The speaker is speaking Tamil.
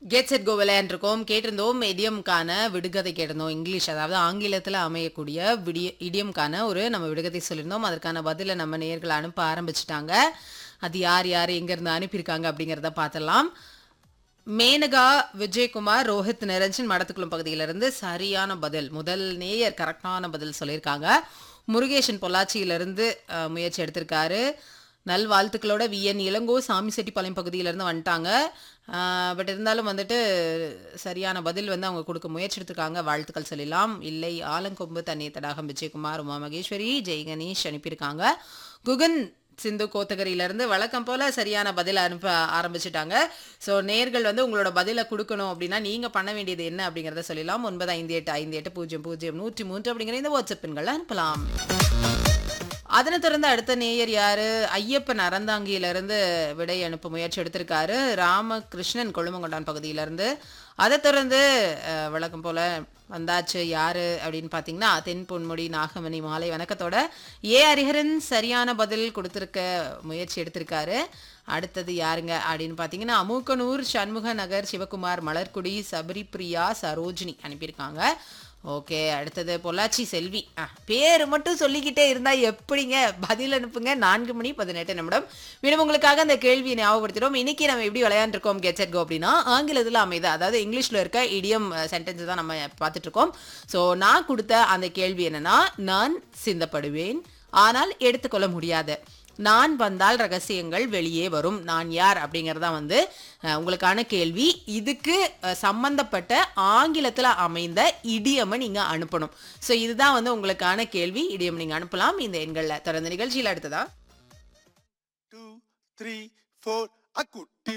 கெட் செட் கோ விளையாண்டுருக்கோம் கேட்டிருந்தோம் இடியம்கான விடுகதை கேட்டிருந்தோம் இங்கிலீஷ் அதாவது ஆங்கிலத்தில் அமையக்கூடிய விடிய இடியம்கான ஒரு நம்ம விடுகதை சொல்லியிருந்தோம் அதற்கான பதிலை நம்ம நேயர்கள் அனுப்ப ஆரம்பிச்சிட்டாங்க அது யார் யார் எங்கேருந்து அனுப்பியிருக்காங்க அப்படிங்கிறத பார்த்துடலாம் மேனகா விஜயகுமார் ரோஹித் நிரஞ்சன் மடத்துக்குளம் பகுதியிலிருந்து சரியான பதில் முதல் நேயர் கரெக்டான பதில் சொல்லியிருக்காங்க முருகேசன் பொள்ளாச்சியிலிருந்து அஹ், முயற்சி எடுத்திருக்காரு நல்வாழ்த்துக்களோட விஎன் இளங்கோ சாமிசெட்டிப்பாளையம் பகுதியிலேருந்து வந்துட்டாங்க பட் இருந்தாலும் வந்துட்டு சரியான பதில் வந்து அவங்க கொடுக்க முயற்சி எடுத்திருக்காங்க வாழ்த்துக்கள் சொல்லலாம் இல்லை ஆலங்கொம்பு தண்ணீர் தடாகம் விஜயகுமார் உமா மகேஸ்வரி ஜெய் கணேஷ் அனுப்பியிருக்காங்க குகன் சிந்து கோத்தகிரியிலேருந்து வழக்கம் போல சரியான பதில் அனுப்ப ஆரம்பிச்சிட்டாங்க ஸோ நேர்கள் வந்து உங்களோட பதிலை கொடுக்கணும் அப்படின்னா நீங்கள் பண்ண வேண்டியது என்ன அப்படிங்கிறத சொல்லலாம் ஒன்பது ஐந்து எட்டு ஐந்து எட்டு பூஜ்ஜியம் பூஜ்ஜியம் நூற்றி மூன்று அப்படிங்கிற இந்த வாட்ஸ்அப் எண்களில் அனுப்பலாம் அதனை தொடர்ந்து அடுத்த நேயர் யாரு ஐயப்பன் அறந்தாங்கியிலிருந்து விடை அனுப்ப முயற்சி எடுத்திருக்காரு ராமகிருஷ்ணன் கொழுமங்கொண்டான் பகுதியிலிருந்து அதை தொடர்ந்து அஹ், வழக்கம் போல வந்தாச்சு யாரு அப்படின்னு பார்த்தீங்கன்னா தென் பொன்முடி நாகமணி மாலை வணக்கத்தோட ஏ ஹரிஹரன் சரியான பதில் கொடுத்துருக்க முயற்சி எடுத்திருக்காரு அடுத்தது யாருங்க அப்படின்னு பார்த்தீங்கன்னா அமூக்கனூர் சண்முக நகர் சிவகுமார் மலர்குடி சபரிப்ரியா சரோஜினி அனுப்பியிருக்காங்க ஓகே அடுத்தது பொள்ளாச்சி செல்வி ஆ பேர் மட்டும் சொல்லிக்கிட்டே இருந்தா எப்படிங்க பதில் அனுப்புங்க நான்கு மணி பதினெட்டு நிமிடம் மீண்டும் உங்களுக்காக அந்த கேள்வியை ஞாபகப்படுத்திடும் இன்னைக்கு நம்ம எப்படி விளையாண்டுருக்கோம் கெட்செட் கோ அப்படின்னா ஆங்கிலத்தில் அமைது அதாவது இங்கிலீஷில் இருக்க இடியம் சென்டென்ஸ் தான் நம்ம பார்த்துட்டு இருக்கோம் ஸோ நான் கொடுத்த அந்த கேள்வி என்னன்னா நான் சிந்தப்படுவேன் ஆனால் எடுத்துக்கொள்ள முடியாது நான் வந்தால் ரகசியங்கள் வெளியே வரும் நான் யார் அப்படிங்கறதா வந்து அஹ், உங்களுக்கான கேள்வி இதுக்கு அஹ், சம்பந்தப்பட்ட ஆங்கிலத்தில் அமைந்த இடியமை நீங்க அனுப்பணும் ஸோ இதுதான் வந்து உங்களுக்கான கேள்வி இடியம் நீங்க அனுப்பலாம் இந்த எண்களில் தொடர்ந்து நிகழ்ச்சியில் அடுத்ததா two, three, four. A குட்டி